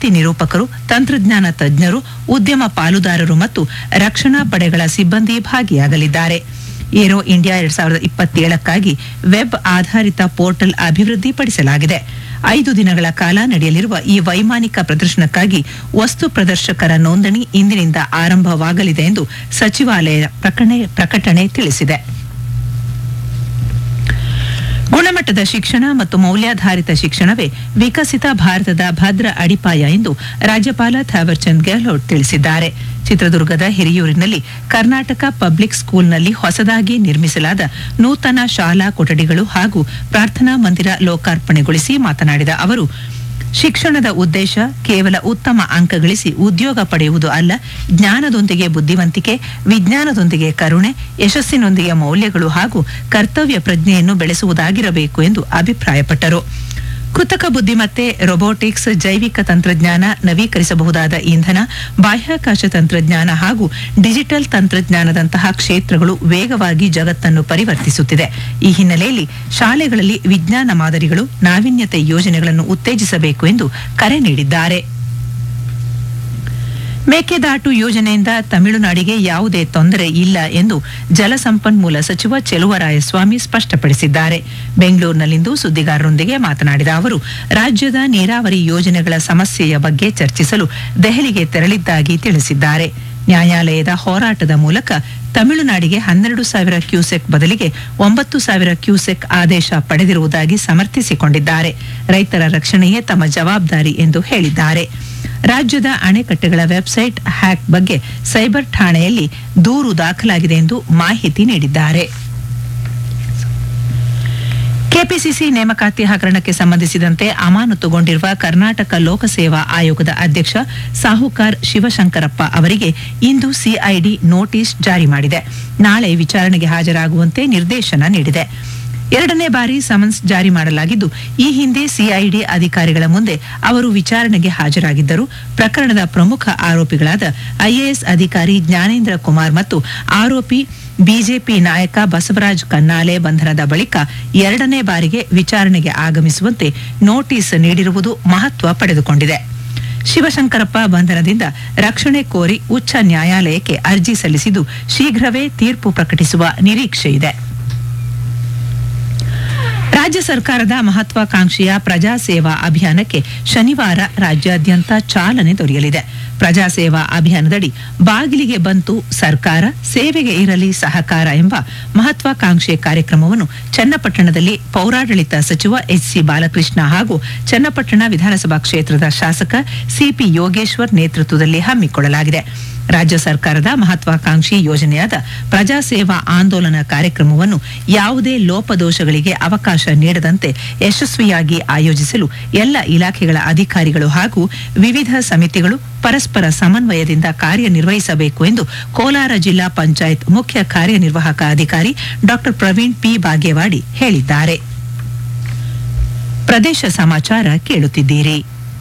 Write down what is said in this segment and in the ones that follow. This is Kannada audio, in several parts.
ನೀತಿ ನಿರೂಪಕರು ತಂತ್ರಜ್ಞಾನ ತಜ್ಞರು ಉದ್ಯಮ ಪಾಲುದಾರರು ಮತ್ತು ರಕ್ಷಣಾ ಪಡೆಗಳ ಸಿಬ್ಬಂದಿ ಭಾಗಿಯಾಗಲಿದ್ದಾರೆ ಏರೋ ಇಂಡಿಯಾ ಎರಡ್ ಸಾವಿರದ ಇಪ್ಪತ್ತೇಳಕ್ಕಾಗಿ ವೆಬ್ ಆಧಾರಿತ ಪೋರ್ಟಲ್ ಅಭಿವೃದ್ಧಿಪಡಿಸಲಾಗಿದೆ ಐದು ದಿನಗಳ ಕಾಲ ನಡೆಯಲಿರುವ ಈ ವೈಮಾನಿಕ ಪ್ರದರ್ಶನಕ್ಕಾಗಿ ವಸ್ತು ಪ್ರದರ್ಶಕರ ನೋಂದಣಿ ಇಂದಿನಿಂದ ಆರಂಭವಾಗಲಿದೆ ಎಂದು ಸಚಿವಾಲಯ ಪ್ರಕಟಣೆ ಪ್ರಕಟಣೆ ತಿಳಿಸಿದೆ ಗುಣಮಟ್ಟದ ಶಿಕ್ಷಣ ಮತ್ತು ಮೌಲ್ಯಾಧಾರಿತ ಶಿಕ್ಷಣವೇ ವಿಕಸಿತ ಭಾರತದ ಭದ್ರ ಅಡಿಪಾಯ ಎಂದು ರಾಜ್ಯಪಾಲ ಥಾವರ್ಚಂದ್ ಗೆಹ್ಲೋಟ್ ತಿಳಿಸಿದ್ದಾರೆ ಚಿತ್ರದುರ್ಗದ ಹಿರಿಯೂರಿನಲ್ಲಿ ಕರ್ನಾಟಕ ಪಬ್ಲಿಕ್ ಸ್ಕೂಲ್ನಲ್ಲಿ ಹೊಸದಾಗಿ ನಿರ್ಮಿಸಲಾದ ನೂತನ ಶಾಲಾ ಕೊಠಡಿಗಳು ಹಾಗೂ ಪ್ರಾರ್ಥನಾ ಮಂದಿರ ಲೋಕಾರ್ಪಣೆಗೊಳಿಸಿ ಮಾತನಾಡಿದ ಅವರು ಶಿಕ್ಷಣದ ಉದ್ದೇಶ ಕೇವಲ ಉತ್ತಮ ಅಂಕ ಗಳಿಸಿ ಉದ್ಯೋಗ ಪಡೆಯುವುದು ಅಲ್ಲ ಜ್ಞಾನದೊಂದಿಗೆ ಬುದ್ಧಿವಂತಿಕೆ ವಿಜ್ಞಾನದೊಂದಿಗೆ ಕರುಣೆ ಯಶಸ್ಸಿನೊಂದಿಗೆ ಮೌಲ್ಯಗಳು ಹಾಗೂ ಕರ್ತವ್ಯ ಪ್ರಜ್ಞೆಯನ್ನು ಬೆಳೆಸುವುದಾಗಿರಬೇಕು ಎಂದು ಅಭಿಪ್ರಾಯಪಟ್ಟರು ಕೃತಕ ಬುದ್ಧಿಮತ್ತೆ ರೊಬೋಟಿಕ್ಸ್ ಜೈವಿಕ ತಂತ್ರಜ್ಞಾನ ನವೀಕರಿಸಬಹುದಾದ ಇಂಧನ ಬಾಹ್ಯಾಕಾಶ ತಂತ್ರಜ್ಞಾನ ಹಾಗೂ ಡಿಜಿಟಲ್ ತಂತ್ರಜ್ಞಾನದಂತಹ ಕ್ಷೇತ್ರಗಳು ವೇಗವಾಗಿ ಜಗತ್ತನ್ನು ಪರಿವರ್ತಿಸುತ್ತಿದೆ ಈ ಹಿನ್ನೆಲೆಯಲ್ಲಿ ಶಾಲೆಗಳಲ್ಲಿ ವಿಜ್ಞಾನ ಮಾದರಿಗಳು ನಾವೀನ್ಯತೆ ಯೋಜನೆಗಳನ್ನು ಉತ್ತೇಜಿಸಬೇಕು ಎಂದು ಕರೆ ನೀಡಿದ್ದಾರೆ ಮೇಕೆದಾಟು ಯೋಜನೆಯಿಂದ ತಮಿಳುನಾಡಿಗೆ ಯಾವುದೇ ತೊಂದರೆ ಇಲ್ಲ ಎಂದು ಜಲಸಂಪನ್ಮೂಲ ಸಚಿವ ಚೆಲುವರಾಯಸ್ವಾಮಿ ಸ್ಪಷ್ಟಪಡಿಸಿದ್ದಾರೆ ಬೆಂಗಳೂರಿನಲ್ಲಿಂದು ಸುದ್ದಿಗಾರರೊಂದಿಗೆ ಮಾತನಾಡಿದ ಅವರು ರಾಜ್ಯದ ನೀರಾವರಿ ಯೋಜನೆಗಳ ಸಮಸ್ಯೆಯ ಬಗ್ಗೆ ಚರ್ಚಿಸಲು ದೆಹಲಿಗೆ ತೆರಳಿದ್ದಾಗಿ ತಿಳಿಸಿದ್ದಾರೆ ನ್ಯಾಯಾಲಯದ ಹೋರಾಟದ ಮೂಲಕ ತಮಿಳುನಾಡಿಗೆ ಹನ್ನೆರಡು ಸಾವಿರ ಕ್ಯೂಸೆಕ್ ಬದಲಿಗೆ ಒಂಬತ್ತು ಸಾವಿರ ಕ್ಯೂಸೆಕ್ ಆದೇಶ ಪಡೆದಿರುವುದಾಗಿ ಸಮರ್ಥಿಸಿಕೊಂಡಿದ್ದಾರೆ ರೈತರ ರಕ್ಷಣೆಯೇ ತಮ್ಮ ಜವಾಬ್ದಾರಿ ಎಂದು ಹೇಳಿದ್ದಾರೆ ರಾಜ್ಯದ ಅಣೆಕಟ್ಟೆಗಳ ವೆಬ್ಸೈಟ್ ಹ್ಯಾಕ್ ಬಗ್ಗೆ ಸೈಬರ್ ಠಾಣೆಯಲ್ಲಿ ದೂರು ದಾಖಲಾಗಿದೆ ಎಂದು ಮಾಹಿತಿ ನೀಡಿದ್ದಾರೆ ಕೆಪಿಸಿಸಿ ನೇಮಕಾತಿ ಹಗರಣಕ್ಕೆ ಸಂಬಂಧಿಸಿದಂತೆ ಅಮಾನತುಗೊಂಡಿರುವ ಕರ್ನಾಟಕ ಲೋಕಸೇವಾ ಆಯೋಗದ ಅಧ್ಯಕ್ಷ ಸಾಹುಕಾರ್ ಶಿವಶಂಕರಪ್ಪ ಅವರಿಗೆ ಇಂದು ಸಿಐಡಿ ನೋಟಿಸ್ ಜಾರಿ ಮಾಡಿದೆ ನಾಳೆ ವಿಚಾರಣೆಗೆ ಹಾಜರಾಗುವಂತೆ ನಿರ್ದೇಶನ ನೀಡಿದೆ ಎರಡನೇ ಬಾರಿ ಸಮನ್ಸ್ ಜಾರಿ ಮಾಡಲಾಗಿದ್ದು ಈ ಹಿಂದೆ ಸಿಐಡಿ ಅಧಿಕಾರಿಗಳ ಮುಂದೆ ಅವರು ವಿಚಾರಣೆಗೆ ಹಾಜರಾಗಿದ್ದರು ಪ್ರಕರಣದ ಪ್ರಮುಖ ಆರೋಪಿಗಳಾದ ಐಎಎಸ್ ಅಧಿಕಾರಿ ಜ್ಞಾನೇಂದ್ರ ಕುಮಾರ್ ಮತ್ತು ಆರೋಪಿ ಬಿಜೆಪಿ ನಾಯಕ ಬಸವರಾಜ್ ಕನ್ನಾಲೆ ಬಂಧನದ ಬಳಿಕ ಎರಡನೇ ಬಾರಿಗೆ ವಿಚಾರಣೆಗೆ ಆಗಮಿಸುವಂತೆ ನೋಟಿಸ್ ನೀಡಿರುವುದು ಮಹತ್ವ ಪಡೆದುಕೊಂಡಿದೆ ಶಿವಶಂಕರಪ್ಪ ಬಂಧನದಿಂದ ರಕ್ಷಣೆ ಕೋರಿ ಉಚ್ಚ ನ್ಯಾಯಾಲಯಕ್ಕೆ ಅರ್ಜಿ ಸಲ್ಲಿಸಿದ್ದು ಶೀಘ್ರವೇ ತೀರ್ಪು ಪ್ರಕಟಿಸುವ ನಿರೀಕ್ಷೆ ಇದೆ ರಾಜ್ಯ ಸರ್ಕಾರದ ಮಹತ್ವಾಕಾಂಕ್ಷೆಯ ಪ್ರಜಾ ಸೇವಾ ಅಭಿಯಾನಕ್ಕೆ ಶನಿವಾರ ರಾಜ್ಯಾದ್ಯಂತ ಚಾಲನೆ ದೊರೆಯಲಿದೆ ಪ್ರಜಾ ಸೇವಾ ಅಭಿಯಾನದಡಿ ಬಾಗಿಲಿಗೆ ಬಂತು ಸರ್ಕಾರ ಸೇವೆಗೆ ಇರಲಿ ಸಹಕಾರ ಎಂಬ ಮಹತ್ವಾಕಾಂಕ್ಷೆ ಕಾರ್ಯಕ್ರಮವನ್ನು ಚನ್ನಪಟ್ಟಣದಲ್ಲಿ ಪೌರಾಡಳಿತ ಸಚಿವ ಎಚ್ ಸಿ ಬಾಲಕೃಷ್ಣ ಹಾಗೂ ಚನ್ನಪಟ್ಟಣ ವಿಧಾನಸಭಾ ಕ್ಷೇತ್ರದ ಶಾಸಕ ಸಿಪಿ ಯೋಗೇಶ್ವರ್ ನೇತೃತ್ವದಲ್ಲಿ ಹಮ್ಮಿಕೊಳ್ಳಲಾಗಿದೆ ರಾಜ್ಯ ಸರ್ಕಾರದ ಮಹತ್ವಾಕಾಂಕ್ಷಿ ಯೋಜನೆಯಾದ ಪ್ರಜಾ ಸೇವಾ ಆಂದೋಲನ ಕಾರ್ಯಕ್ರಮವನ್ನು ಯಾವುದೇ ಲೋಪದೋಷಗಳಿಗೆ ಅವಕಾಶ ನೀಡದಂತೆ ಯಶಸ್ವಿಯಾಗಿ ಆಯೋಜಿಸಲು ಎಲ್ಲ ಇಲಾಖೆಗಳ ಅಧಿಕಾರಿಗಳು ಹಾಗೂ ವಿವಿಧ ಸಮಿತಿಗಳು ಪರಸ್ಪರ ಸಮನ್ವಯದಿಂದ ಕಾರ್ಯನಿರ್ವಹಿಸಬೇಕು ಎಂದು ಕೋಲಾರ ಜಿಲ್ಲಾ ಪಂಚಾಯತ್ ಮುಖ್ಯ ಕಾರ್ಯನಿರ್ವಾಹಕ ಅಧಿಕಾರಿ ಡಾ ಪ್ರವೀಣ್ ಪಿ ಬಾಗೇವಾಡಿ ಹೇಳಿದ್ದಾರೆ ಪ್ರದೇಶ ಸಮಾಚಾರ ಕೇಳುತ್ತಿದ್ದೀರಿ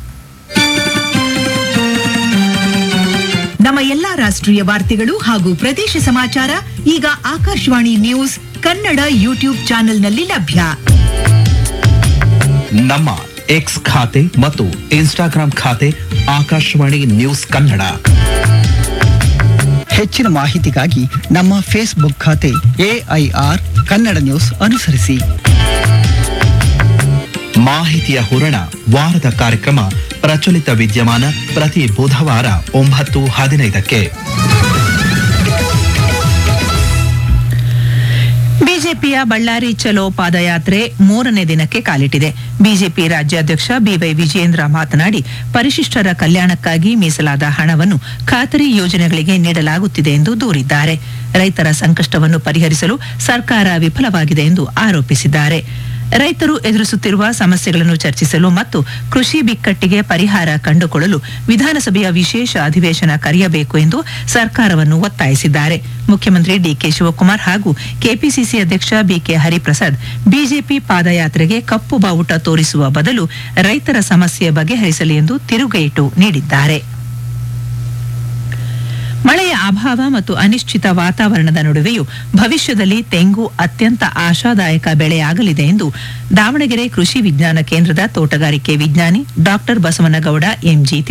ನಮ್ಮ ಎಲ್ಲಾ ರಾಷ್ಟ್ರೀಯ ವಾರ್ತೆಗಳು ಹಾಗೂ ಪ್ರದೇಶ ಸಮಾಚಾರ ಈಗ ಆಕಾಶವಾಣಿ ನ್ಯೂಸ್ ಕನ್ನಡ ಯೂಟ್ಯೂಬ್ ಚಾನೆಲ್ನಲ್ಲಿ ಲಭ್ಯ ನಮ್ಮ ಎಕ್ಸ್ ಖಾತೆ ಮತ್ತು ಇನ್ಸ್ಟಾಗ್ರಾಂ ಖಾತೆ ಆಕಾಶವಾಣಿ ನ್ಯೂಸ್ ಕನ್ನಡ ಹೆಚ್ಚಿನ ಮಾಹಿತಿಗಾಗಿ ನಮ್ಮ ಫೇಸ್ಬುಕ್ ಖಾತೆ ಎಐಆರ್ ಕನ್ನಡ ನ್ಯೂಸ್ ಅನುಸರಿಸಿ ಮಾಹಿತಿಯ ಹೂರಣ ವಾರದ ಕಾರ್ಯಕ್ರಮ ಪ್ರಚಲಿತ ವಿದ್ಯಮಾನ ಪ್ರತಿ ಬುಧವಾರ ಒಂಬತ್ತು ಹದಿನೈದಕ್ಕೆ ಬಿಜೆಪಿಯ ಬಳ್ಳಾರಿ ಚಲೋ ಪಾದಯಾತ್ರೆ ಮೂರನೇ ದಿನಕ್ಕೆ ಕಾಲಿಟ್ಟಿದೆ ಬಿಜೆಪಿ ರಾಜ್ಯಾಧ್ಯಕ್ಷ ಬಿವೈ ವಿಜಯೇಂದ್ರ ಮಾತನಾಡಿ ಪರಿಶಿಷ್ಟರ ಕಲ್ಯಾಣಕ್ಕಾಗಿ ಮೀಸಲಾದ ಹಣವನ್ನು ಖಾತರಿ ಯೋಜನೆಗಳಿಗೆ ನೀಡಲಾಗುತ್ತಿದೆ ಎಂದು ದೂರಿದ್ದಾರೆ ರೈತರ ಸಂಕಷ್ಟವನ್ನು ಪರಿಹರಿಸಲು ಸರ್ಕಾರ ವಿಫಲವಾಗಿದೆ ಎಂದು ಆರೋಪಿಸಿದ್ದಾರೆ ರೈತರು ಎದುರಿಸುತ್ತಿರುವ ಸಮಸ್ಯೆಗಳನ್ನು ಚರ್ಚಿಸಲು ಮತ್ತು ಕೃಷಿ ಬಿಕ್ಕಟ್ಟಿಗೆ ಪರಿಹಾರ ಕಂಡುಕೊಳ್ಳಲು ವಿಧಾನಸಭೆಯ ವಿಶೇಷ ಅಧಿವೇಶನ ಕರೆಯಬೇಕು ಎಂದು ಸರ್ಕಾರವನ್ನು ಒತ್ತಾಯಿಸಿದ್ದಾರೆ ಮುಖ್ಯಮಂತ್ರಿ ಡಿಕೆ ಶಿವಕುಮಾರ್ ಹಾಗೂ ಕೆಪಿಸಿಸಿ ಅಧ್ಯಕ್ಷ ಬಿಕೆ ಹರಿಪ್ರಸಾದ್ ಬಿಜೆಪಿ ಪಾದಯಾತ್ರೆಗೆ ಕಪ್ಪು ಬಾವುಟ ತೋರಿಸುವ ಬದಲು ರೈತರ ಸಮಸ್ಯೆ ಬಗೆಹರಿಸಲಿ ಎಂದು ತಿರುಗೇಟು ನೀಡಿದ್ದಾರೆ ಮಳೆಯ ಅಭಾವ ಮತ್ತು ಅನಿಶ್ಚಿತ ವಾತಾವರಣದ ನಡುವೆಯೂ ಭವಿಷ್ಯದಲ್ಲಿ ತೆಂಗು ಅತ್ಯಂತ ಆಶಾದಾಯಕ ಬೆಳೆಯಾಗಲಿದೆ ಎಂದು ದಾವಣಗೆರೆ ಕೃಷಿ ವಿಜ್ಞಾನ ಕೇಂದ್ರದ ತೋಟಗಾರಿಕೆ ವಿಜ್ಞಾನಿ ಡಾಕ್ಟರ್ ಬಸವನಗೌಡ ಎಂಜಿ